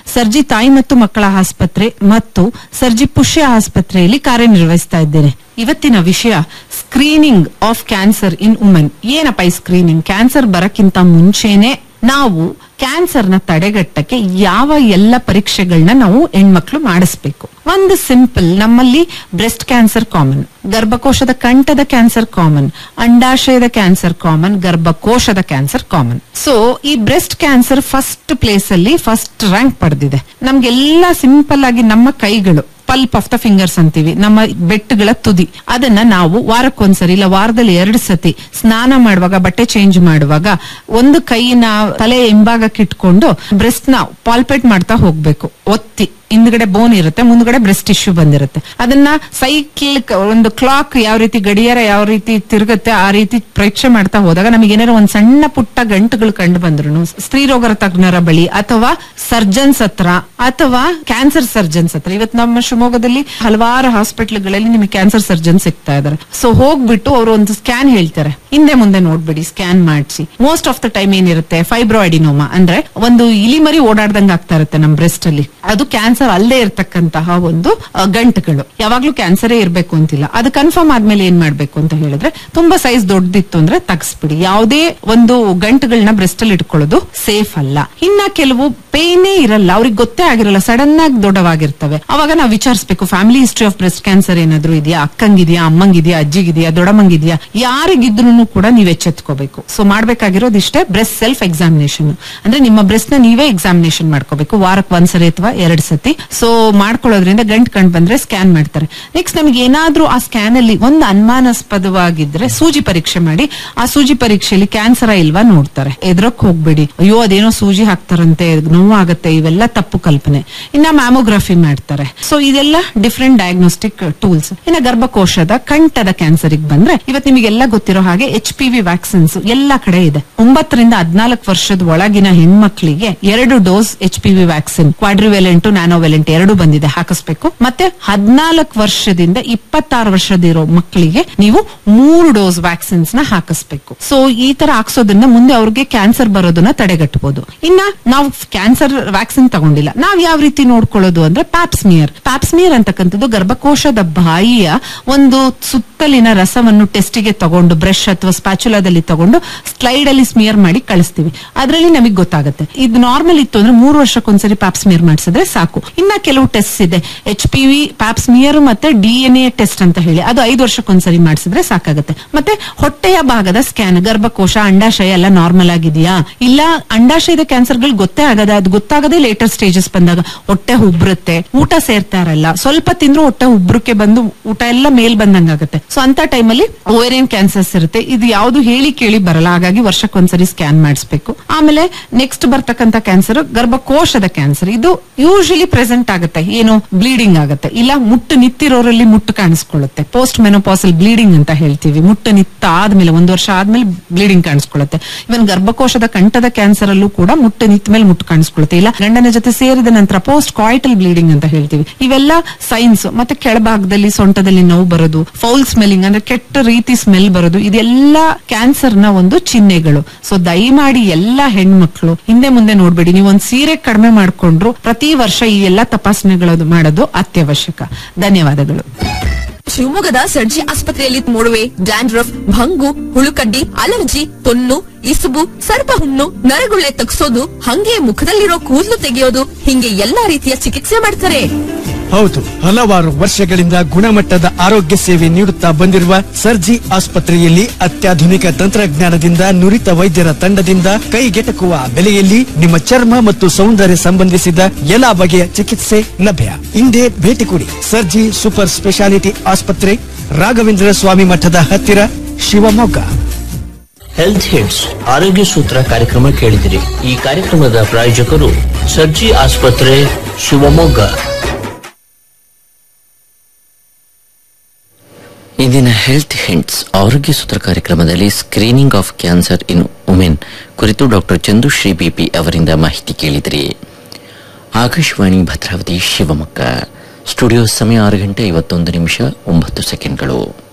ಸರ್ಜಿ ತಾಯಿ ಮತ್ತು ಮಕ್ಕಳ ಆಸ್ಪತ್ರೆ ಮತ್ತು ಸರ್ಜಿ ಪುಷ್ಯ ಆಸ್ಪತ್ರೆಯಲ್ಲಿ ಕಾರ್ಯನಿರ್ವಹಿಸ್ತಾ ಇದ್ದೇನೆ ಇವತ್ತಿನ ವಿಷಯ screening of cancer in women ಏನಪ್ಪ ಈ ಸ್ಕ್ರೀನಿಂಗ್ ಕ್ಯಾನ್ಸರ್ ಬರಕ್ಕಿಂತ ಮುಂಚೆನೆ ನಾವು ಕ್ಯಾನ್ಸರ್ ನ ತಡೆಗಟ್ಟಕ್ಕೆ ಯಾವ ಎಲ್ಲ ಪರೀಕ್ಷೆಗಳನ್ನ ನಾವು ಹೆಣ್ಮಕ್ಳು ಮಾಡಿಸ್ಬೇಕು ಒಂದು ಸಿಂಪಲ್ ನಮ್ಮಲ್ಲಿ ಬ್ರೆಸ್ಟ್ ಕ್ಯಾನ್ಸರ್ ಕಾಮನ್ ಗರ್ಭಕೋಶದ ಕಂಠದ ಕ್ಯಾನ್ಸರ್ ಕಾಮನ್ ಅಂಡಾಶಯದ ಕ್ಯಾನ್ಸರ್ ಕಾಮನ್ ಗರ್ಭಕೋಶದ ಕ್ಯಾನ್ಸರ್ ಕಾಮನ್ ಸೊ ಈ ಬ್ರೆಸ್ಟ್ ಕ್ಯಾನ್ಸರ್ ಫಸ್ಟ್ ಪ್ಲೇಸ್ ಅಲ್ಲಿ ಫಸ್ಟ್ ರ್ಯಾಂಕ್ ಪಡೆದಿದೆ ನಮ್ಗೆಲ್ಲ ಸಿಂಪಲ್ ಆಗಿ ನಮ್ಮ ಕೈಗಳು ಪಲ್ಪ್ ಆಫ್ ದ ಫಿಂಗರ್ಸ್ ಅಂತೀವಿ ನಮ್ಮ ಬೆಟ್ಟಗಳ ತುದಿ ಅದನ್ನ ನಾವು ವಾರಕ್ಕೊಂದ್ಸರಿ ಇಲ್ಲ ವಾರದಲ್ಲಿ ಎರಡು ಸತಿ ಸ್ನಾನ ಮಾಡುವಾಗ ಬಟ್ಟೆ ಚೇಂಜ್ ಮಾಡುವಾಗ ಒಂದು ಕೈನ ತಲೆ ಹಿಂಭಾಗಕ್ಕೆ ಇಟ್ಕೊಂಡು ಬ್ರೆಸ್ಟ್ ನ ಪಾಲ್ಪೇಟ್ ಮಾಡ್ತಾ ಹೋಗ್ಬೇಕು ಒತ್ತಿ ಹಿಂದ್ಗಡೆ ಬೋನ್ ಇರುತ್ತೆ ಮುಂದ್ಗಡೆ ಬ್ರೆಸ್ಟ್ ಟಿಶ್ಯೂ ಬಂದಿರುತ್ತೆ ಅದನ್ನ ಸೈಕ್ಲಿಕ್ ಒಂದು ಕ್ಲಾಕ್ ಯಾವ ರೀತಿ ಗಡಿಯಾರ ಯಾವ ರೀತಿ ತಿರುಗುತ್ತೆ ಆ ರೀತಿ ಪರೀಕ್ಷೆ ಮಾಡ್ತಾ ಹೋದಾಗ ನಮಗೆ ಏನಾದ್ರು ಒಂದ್ ಸಣ್ಣ ಪುಟ್ಟ ಗಂಟುಗಳು ಕಂಡು ಬಂದ್ರು ಸ್ತ್ರೀ ರೋಗ ತಜ್ಞರ ಬಳಿ ಅಥವಾ ಸರ್ಜನ್ಸ್ ಹತ್ರ ಅಥವಾ ಕ್ಯಾನ್ಸರ್ ಸರ್ಜನ್ಸ್ ಹತ್ರ ಇವತ್ತು ನಮ್ಮ ಶಿವಮೊಗ್ಗದಲ್ಲಿ ಹಲವಾರು ಹಾಸ್ಪಿಟಲ್ಗಳಲ್ಲಿ ನಿಮಗೆ ಕ್ಯಾನ್ಸರ್ ಸರ್ಜನ್ ಸಿಗ್ತಾ ಇದಾರೆ ಸೊ ಹೋಗ್ಬಿಟ್ಟು ಅವರು ಒಂದು ಸ್ಕ್ಯಾನ್ ಹೇಳ್ತಾರೆ ಹಿಂದೆ ಮುಂದೆ ನೋಡ್ಬೇಡಿ ಸ್ಕ್ಯಾನ್ ಮಾಡಿಸಿ most of the time fibroadenoma ಫೈಬ್ರೋಯಿಡಿನೋಮಾ ಅಂದ್ರೆ ಒಂದು ಇಲಿಮರಿ ಓಡಾಡ್ದಂಗ್ ಆಗ್ತಾ ಇರುತ್ತೆ ನಮ್ಮ ಬ್ರೆಸ್ಟ್ ಅಲ್ಲಿ ಅದು ಕ್ಯಾನ್ಸರ್ ಅಲ್ಲದೆ ಇರತಕ್ಕಂತಹ ಒಂದು ಆ, ಗಂಟುಗಳು ಯಾವಾಗ್ಲೂ ಕ್ಯಾನ್ಸರೇ ಇರ್ಬೇಕು ಅಂತಿಲ್ಲ ಅದು ಕನ್ಫರ್ಮ್ ಆದ್ಮೇಲೆ ಏನ್ ಮಾಡ್ಬೇಕು ಅಂತ ಹೇಳಿದ್ರೆ ತುಂಬಾ ಸೈಜ್ ದೊಡ್ಡದಿತ್ತು ಅಂದ್ರೆ ತಗ್ಸ್ಬಿಡಿ ಯಾವುದೇ ಒಂದು ಗಂಟುಗಳನ್ನ ಬ್ರೆಸ್ಟ್ ಅಲ್ಲಿ ಇಟ್ಕೊಳ್ಳೋದು ಸೇಫ್ ಅಲ್ಲ ಇನ್ನ ಕೆಲವು ಪೇನೇ ಇರಲ್ಲ ಅವ್ರಿಗೆ ಗೊತ್ತೇ ಆಗಿರಲ್ಲ ಸಡನ್ ಆಗಿ ದೊಡ್ಡವಾಗಿರ್ತವೆ ಅವಾಗ ನಾವು ವಿಚಾರಿಸಬೇಕು family history of breast cancer ಏನಾದ್ರು ಇದೆಯಾ ಅಕ್ಕಂಗಿದ್ಯಾ ಅಮ್ಮಂಗಿದ್ಯಾ ಅಜ್ಜಿಗಿದ್ಯಾ ದೊಡ್ಡಮ್ಮಂಗಿದ್ಯಾ ಯಾರಿಗಿದ್ರು ಕೂಡ ನೀವು ಎಚ್ಚೆತ್ಕೋಬೇಕು ಸೊ ಮಾಡ್ಬೇಕಾಗಿರೋದು ಇಷ್ಟೇ ಬ್ರೆಸ್ಟ್ ಸೆಲ್ಫ್ ಎಕ್ಸಾಮಿನೇಷನ್ ಅಂದ್ರೆ ನಿಮ್ಮ ಬ್ರೆಸ್ಟ್ ನ ನೀವೇ ಎಕ್ಸಾಮಿನೇಷನ್ ಮಾಡ್ಕೋಬೇಕು ವಾರಕ್ಕೆ ಒಂದ್ಸರಿ ಅಥವಾ ಎರಡ್ ಸತಿ ಸೊ ಮಾಡ್ಕೊಳ್ಳೋದ್ರಿಂದ ಗಂಟ್ ಕಂಡು ಬಂದ್ರೆ ಸ್ಕ್ಯಾನ್ ಮಾಡ್ತಾರೆ ನೆಕ್ಸ್ಟ್ ನಮಗೆ ಏನಾದ್ರೂ ಆ ಸ್ಕ್ಯಾನ್ ಅಲ್ಲಿ ಒಂದು ಅನುಮಾನಾಸ್ಪದವಾಗಿದ್ರೆ ಸೂಜಿ ಪರೀಕ್ಷೆ ಮಾಡಿ ಆ ಸೂಜಿ ಪರೀಕ್ಷೆಯಲ್ಲಿ ಕ್ಯಾನ್ಸರ್ ಇಲ್ವಾ ನೋಡ್ತಾರೆ ಎದ್ರಕ್ ಹೋಗ್ಬೇಡಿ ಅಯ್ಯೋ ಅದೇನೋ ಸೂಜಿ ಹಾಕ್ತಾರಂತೆ ನೋವಾಗತ್ತೆ ಇವೆಲ್ಲ ತಪ್ಪು ಕಲ್ಪನೆ ಇನ್ನ ಮ್ಯಾಮೋಗ್ರಫಿ ಮಾಡ್ತಾರೆ ಸೊ ಇದೆಲ್ಲ ಡಿಫ್ರೆಂಟ್ ಡಯಾಗ್ನೋಸ್ಟಿಕ್ ಟೂಲ್ಸ್ ಇನ್ನ ಗರ್ಭಕೋಶದ ಕಂಠದ ಕ್ಯಾನ್ಸರ್ ಬಂದ್ರೆ ಇವತ್ತು ನಿಮಗೆಲ್ಲ ಗೊತ್ತಿರೋ ಹಾಗೆ ಎಚ್ ಪಿ ವಿ ವ್ಯಾಕ್ಸಿನ್ಸ್ ಎಲ್ಲ ಕಡೆ ಇದೆ ಒಂಬತ್ತರಿಂದ ಹದಿನಾಲ್ಕು ವರ್ಷದ ಒಳಗಿನ ಹೆಣ್ಮಕ್ಳಿಗೆ ಎರಡು dose H P V vaccine quadrivalent nonavalent ಎರಡು ಬಂದಿದೆ ಹಾಕಿಸ್ಬೇಕು ಮತ್ತೆ ಹದಿನಾಲ್ಕು ವರ್ಷದಿಂದ ಇಪ್ಪತ್ತಾರು ವರ್ಷದಿರೋ ಮಕ್ಕಳಿಗೆ ನೀವು ಮೂರು ಡೋಸ್ ವ್ಯಾಕ್ಸಿನ್ಸ್ ನ ಹಾಕಿಸ್ಬೇಕು ಸೊ ಈ ತರ ಹಾಕ್ಸೋದ್ರಿಂದ ಮುಂದೆ ಅವ್ರಿಗೆ ಕ್ಯಾನ್ಸರ್ ಬರೋದನ್ನ ತಡೆಗಟ್ಟಬಹುದು ಇನ್ನ ನಾವು ಕ್ಯಾನ್ಸರ್ ವ್ಯಾಕ್ಸಿನ್ ತಗೊಂಡಿಲ್ಲ ನಾವ್ ಯಾವ ರೀತಿ ನೋಡ್ಕೊಳ್ಳೋದು ಅಂದ್ರೆ ಪ್ಯಾಪ್ಸ್ಮಿಯರ್ ಪ್ಯಾಪ್ಸ್ಮಿಯರ್ ಅಂತಕ್ಕಂಥದ್ದು ಗರ್ಭಕೋಶದ ಬಾಯಿಯ ಒಂದು ಸುತ್ತಲಿನ ರಸವನ್ನು ಟೆಸ್ಟಿಗೆ ತಗೊಂಡು ಬ್ರಷ್ ಅಥವಾ ಸ್ಪ್ಯಾಚುಲಾದಲ್ಲಿ ತಗೊಂಡು ಸ್ಲೈಡ್ ಅಲ್ಲಿ ಸ್ಮಿಯರ್ ಮಾಡಿ ಕಳಿಸ್ತೀವಿ ಅದರಲ್ಲಿ ನಮಗೆ ಗೊತ್ತಾಗುತ್ತೆ ಇದು ನಾರ್ಮಲ್ ಇತ್ತು ಅಂದ್ರೆ ಮೂರು ವರ್ಷಕ್ಕೊಂದ್ಸರಿ ಪ್ಯಾಪ್ಸ್ಮಿಯರ್ ಮಾಡಿಸಿದ್ರೆ ಸಾಕು ಇನ್ನ ಕೆಲವು ಟೆಸ್ಟ್ ಇದೆ ಎಚ್ ಪಿ ವಿ ಪ್ಯಾಪ್ಸ್ಮಿಯರ್ ಮತ್ತೆ ಡಿ ಎನ್ ಎ ಟೆಸ್ಟ್ ಅಂತ ಹೇಳಿ ಅದು ಐದು ವರ್ಷಕ್ಕೊಂದ್ಸರಿ ಮಾಡಿಸಿದ್ರೆ ಸಾಕಾಗುತ್ತೆ ಮತ್ತೆ ಹೊಟ್ಟೆಯ ಭಾಗದ ಸ್ಕ್ಯಾನ್ ಗರ್ಭಕೋಶ ಅಂಡಾಶಯ ಎಲ್ಲ ನಾರ್ಮಲ್ ಆಗಿದೆಯಾ ಇಲ್ಲ ಅಂಡಾಶಯದ ಕ್ಯಾನ್ಸರ್ಗಳು ಗೊತ್ತೇ ಆಗದ ಅದು ಗೊತ್ತಾಗದೆ ಲೇಟರ್ ಸ್ಟೇಜಸ್ ಬಂದಾಗ ಹೊಟ್ಟೆ ಉಬ್ರುತ್ತೆ ಊಟ ಸೇರ್ತಾ ಇರಲ್ಲ ಸ್ವಲ್ಪ ತಿಂದ್ರು ಹೊಟ್ಟೆ ಉಬ್ರಕ್ಕೆ ಬಂದು ಊಟ ಎಲ್ಲ ಮೇಲ್ ಬಂದಂಗಾಗುತ್ತೆ ಸೊ ಅಂತ ಟೈಮಲ್ಲಿ ಓವೇರಿಯನ್ ಕ್ಯಾನ್ಸರ್ಸ್ ಇರುತ್ತೆ ಇದು ಯಾವ್ದು ಹೇಳಿ ಕೇಳಿ ಬರಲ್ಲ ಹಾಗಾಗಿ ವರ್ಷಕ್ಕೊಂದ್ಸರಿ ಸ್ಕ್ಯಾನ್ ಮಾಡಿಸ್ಬೇಕು ಆಮೇಲೆ ನೆಕ್ಸ್ಟ್ ಬರ್ತಕ್ಕಂತ ಕ್ಯಾನ್ಸರ್ ಗರ್ಭಕೋಶದ ಕ್ಯಾನ್ಸರ್ ಇದು ಯೂಶಲಿ ಪ್ರೆಸೆಂಟ್ ಆಗುತ್ತೆ ಏನು ಬ್ಲೀಡಿಂಗ್ ಆಗುತ್ತೆ ಇಲ್ಲ ಮುಟ್ಟು ನಿತ್ತಿರೋರಲ್ಲಿ ಮುಟ್ಟು ಕಾಣಿಸ್ಕೊಳ್ಳುತ್ತೆ ಪೋಸ್ಟ್ ಮೆನೋಪಾಸಲ್ ಬ್ಲೀಡಿಂಗ್ ಅಂತ ಹೇಳ್ತೀವಿ ಮುಟ್ಟು ನಿತ್ತ ಆದ್ಮೇಲೆ ಒಂದು ವರ್ಷ ಆದ್ಮೇಲೆ ಬ್ಲೀಡಿಂಗ್ ಕಾಣಿಸ್ಕೊಳ್ಳುತ್ತೆ ಇವನ್ ಗರ್ಭಕೋಶದ ಕಂಠದ ಕ್ಯಾನ್ಸರ್ ಅಲ್ಲೂ ಕೂಡ ಮುಟ್ಟು ನಿತ್ತ ಮೇಲೆ ಮುಟ್ಟು ಕಾಣಿಸ್ಕೊಳ್ಳುತ್ತೆ ಇಲ್ಲ ಗಂಡನ ಜೊತೆ ಸೇರಿದ ನಂತರ ಪೋಸ್ಟ್ ಕಾಯಿಟಲ್ ಬ್ಲೀಡಿಂಗ್ ಅಂತ ಹೇಳ್ತೀವಿ ಇವೆಲ್ಲ ಸೈನ್ಸ್ ಮತ್ತೆ ಕೆಳಭಾಗದಲ್ಲಿ ಸೊಂಟದಲ್ಲಿ ನೋವು ಬರೋದು ಫೌಲ್ ಸ್ಮೆಲ್ಲಿಂಗ್ ಅಂದ್ರೆ ಕೆಟ್ಟ ರೀತಿ ಸ್ಮೆಲ್ ಬರೋದು ಇದೆಲ್ಲ ಕ್ಯಾನ್ಸರ್ ನ ಒಂದು ಚಿಹ್ನೆಗಳು ಸೊ ದಯಮಾಡಿ ಎಲ್ಲಾ ಹೆಣ್ಮಕ್ಳು ಹಿಂದೆ ಮುಂದೆ ನೋಡ್ಬೇಡಿ ನೀವು ಒಂದ್ ಸೀರೆ ಕಡಿಮೆ ಮಾಡ್ಕೊಂಡ್ರು ಪ್ರತಿ ವರ್ಷ ಈ ಎಲ್ಲಾ ತಪಾಸಣೆಗಳು ಮಾಡೋದು ಅತ್ಯವಶ್ಯಕ ಧನ್ಯವಾದಗಳು ಶಿವಮೊಗ್ಗದ ಸರ್ಜಿ ಆಸ್ಪತ್ರೆಯಲ್ಲಿ ಮೊಡವೆ ಡ್ಯಾಂಡ್ರಫ್ ಭಂಗು ಹುಳುಕಡ್ಡಿ ಅಲರ್ಜಿ ತೊನ್ನು ಇಸುಬು ಸರ್ಪ ಹುಣ್ಣು ನರಗುಳ್ಳೆ ತಗ್ಸೋದು ಹಂಗೆ ಮುಖದಲ್ಲಿರೋ ಕೂದಲು ತೆಗೆಯೋದು ಹಿಂಗೆ ಎಲ್ಲಾ ರೀತಿಯ ಚಿಕಿತ್ಸೆ ಮಾಡ್ತಾರೆ ಹೌದು ಹಲವಾರು ವರ್ಷಗಳಿಂದ ಗುಣಮಟ್ಟದ ಆರೋಗ್ಯ ಸೇವೆ ನೀಡುತ್ತಾ ಬಂದಿರುವ ಸರ್ಜಿ ಆಸ್ಪತ್ರೆಯಲ್ಲಿ ಅತ್ಯಾಧುನಿಕ ತಂತ್ರಜ್ಞಾನದಿಂದ ನುರಿತ ವೈದ್ಯರ ತಂಡದಿಂದ ಕೈಗೆಟಕುವ ಬೆಲೆಯಲ್ಲಿ ನಿಮ್ಮ ಚರ್ಮ ಮತ್ತು ಸೌಂದರ್ಯ ಸಂಬಂಧಿಸಿದ ಎಲ್ಲಾ ಬಗೆಯ ಚಿಕಿತ್ಸೆ ಲಭ್ಯ ಹಿಂದೆ ಭೇಟಿ ಕೊಡಿ ಸರ್ಜಿ ಸೂಪರ್ ಸ್ಪೆಷಾಲಿಟಿ ಆಸ್ಪತ್ರೆ ರಾಘವೇಂದ್ರ ಸ್ವಾಮಿ ಮಠದ ಹತ್ತಿರ ಶಿವಮೊಗ್ಗ ಹೆಲ್ತ್ ಹಿಟ್ಸ್ ಆರೋಗ್ಯ ಸೂತ್ರ ಕಾರ್ಯಕ್ರಮ ಕೇಳಿದಿರಿ ಈ ಕಾರ್ಯಕ್ರಮದ ಪ್ರಾಯೋಜಕರು ಸರ್ಜಿ ಆಸ್ಪತ್ರೆ ಶಿವಮೊಗ್ಗ ಇಂದಿನ ಹೆಲ್ತ್ ಹಿಂಟ್ಸ್ ಆರೋಗ್ಯ ಸೂತ್ರ ಕಾರ್ಯಕ್ರಮದಲ್ಲಿ screening of cancer in women ಕುರಿತು ಡಾಕ್ಟರ್ ಚಂದುಶ್ರೀ ಬಿಪಿ ಅವರಿಂದ ಮಾಹಿತಿ ಕೇಳಿದಿರಿ ಆಕಾಶವಾಣಿ ಭದ್ರಾವತಿ ಶಿವಮೊಗ್ಗ ಸ್ಟುಡಿಯೋ ಸಮಯ ಆರು ಗಂಟೆ ಐವತ್ತೊಂದು ನಿಮಿಷ ಒಂಬತ್ತು ಸೆಕೆಂಡ್ಗಳು